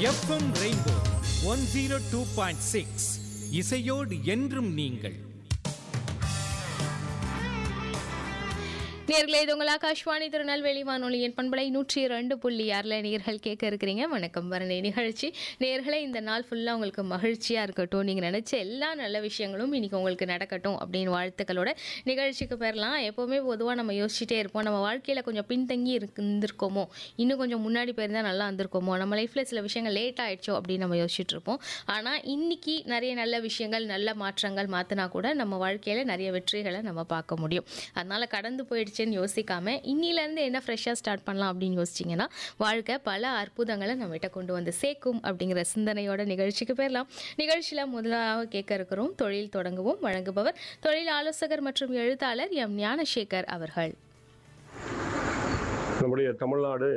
FM rainbow one zero two point six இசையோடு என்றும் நீங்கள் நேர்களே இது உங்கள் ஆகாஷ்வாணி திருநெல்வேலி வானொலியின் பண்பலை நூற்றி இரண்டு புள்ளி ஆறில் நேர்கள் கேட்க இருக்கிறீங்க வணக்கம் வரணை நிகழ்ச்சி நேர்களே இந்த நாள் ஃபுல்லாக உங்களுக்கு மகிழ்ச்சியாக இருக்கட்டும் நீங்கள் நினச்ச எல்லா நல்ல விஷயங்களும் இன்னைக்கு உங்களுக்கு நடக்கட்டும் அப்படின்னு வாழ்த்துக்களோட நிகழ்ச்சிக்கு பெறலாம் எப்போவுமே பொதுவாக நம்ம யோசிச்சுட்டே இருப்போம் நம்ம வாழ்க்கையில் கொஞ்சம் பின்தங்கி இருக்கு இருந்திருக்கோமோ இன்னும் கொஞ்சம் முன்னாடி போயிருந்தால் நல்லா இருந்திருக்கோமோ நம்ம லைஃப்பில் சில விஷயங்கள் லேட் ஆயிடுச்சோ அப்படின்னு நம்ம யோசிச்சுட்டு இருப்போம் ஆனால் இன்னைக்கு நிறைய நல்ல விஷயங்கள் நல்ல மாற்றங்கள் மாற்றினா கூட நம்ம வாழ்க்கையில் நிறைய வெற்றிகளை நம்ம பார்க்க முடியும் அதனால கடந்து போயிடுச்சுன்னு யோசிக்காம இன்னிலேருந்து என்ன ஃப்ரெஷ்ஷாக ஸ்டார்ட் பண்ணலாம் அப்படின்னு யோசிச்சிங்கன்னா வாழ்க்கை பல அற்புதங்களை நம்மகிட்ட கொண்டு வந்து சேர்க்கும் அப்படிங்கிற சிந்தனையோட நிகழ்ச்சிக்கு போயிடலாம் நிகழ்ச்சியில் முதலாக கேட்க இருக்கிறோம் தொழில் தொடங்குவோம் வழங்குபவர் தொழில் ஆலோசகர் மற்றும் எழுத்தாளர் எம் ஞானசேகர் அவர்கள் நம்முடைய தமிழ்நாடு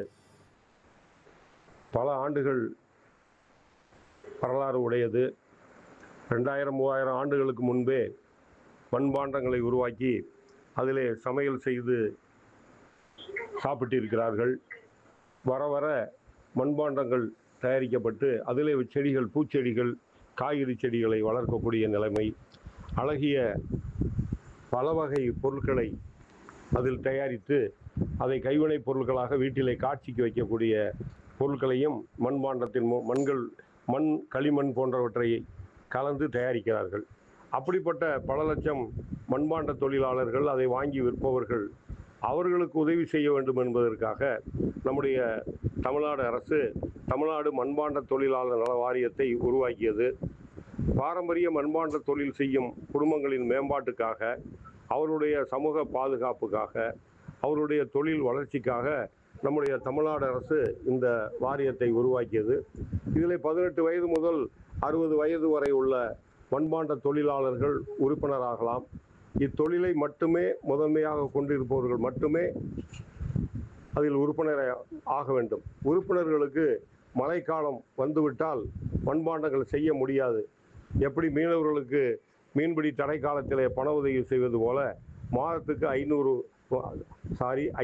பல ஆண்டுகள் வரலாறு உடையது ரெண்டாயிரம் மூவாயிரம் ஆண்டுகளுக்கு முன்பே மண்பாண்டங்களை உருவாக்கி அதிலே சமையல் செய்து சாப்பிட்டிருக்கிறார்கள் வர வர மண்பாண்டங்கள் தயாரிக்கப்பட்டு அதிலே செடிகள் பூச்செடிகள் காய்கறி செடிகளை வளர்க்கக்கூடிய நிலைமை அழகிய பல வகை பொருட்களை அதில் தயாரித்து அதை கைவினைப் பொருட்களாக வீட்டிலே காட்சிக்கு வைக்கக்கூடிய பொருட்களையும் மண்பாண்டத்தின் மூ- மண்கள் மண் களிமண் போன்றவற்றை கலந்து தயாரிக்கிறார்கள் அப்படிப்பட்ட பல லட்சம் மண்பாண்ட தொழிலாளர்கள் அதை வாங்கி விற்பவர்கள் அவர்களுக்கு உதவி செய்ய வேண்டும் என்பதற்காக நம்முடைய தமிழ்நாடு அரசு தமிழ்நாடு மண்பாண்ட தொழிலாளர் நல வாரியத்தை உருவாக்கியது பாரம்பரிய மண்பாண்ட தொழில் செய்யும் குடும்பங்களின் மேம்பாட்டுக்காக அவருடைய சமூக பாதுகாப்புக்காக அவருடைய தொழில் வளர்ச்சிக்காக நம்முடைய தமிழ்நாடு அரசு இந்த வாரியத்தை உருவாக்கியது இதில் பதினெட்டு வயது முதல் அறுபது வயது வரை உள்ள மண்பாண்ட தொழிலாளர்கள் உறுப்பினராகலாம் இத்தொழிலை மட்டுமே முதன்மையாக கொண்டிருப்பவர்கள் மட்டுமே அதில் உறுப்பினர் ஆக வேண்டும் உறுப்பினர்களுக்கு மழைக்காலம் வந்துவிட்டால் மண்பாண்டங்கள் செய்ய முடியாது எப்படி மீனவர்களுக்கு மீன்பிடி தடை காலத்திலே பண உதவி செய்வது போல மாதத்துக்கு ஐநூறு சாரி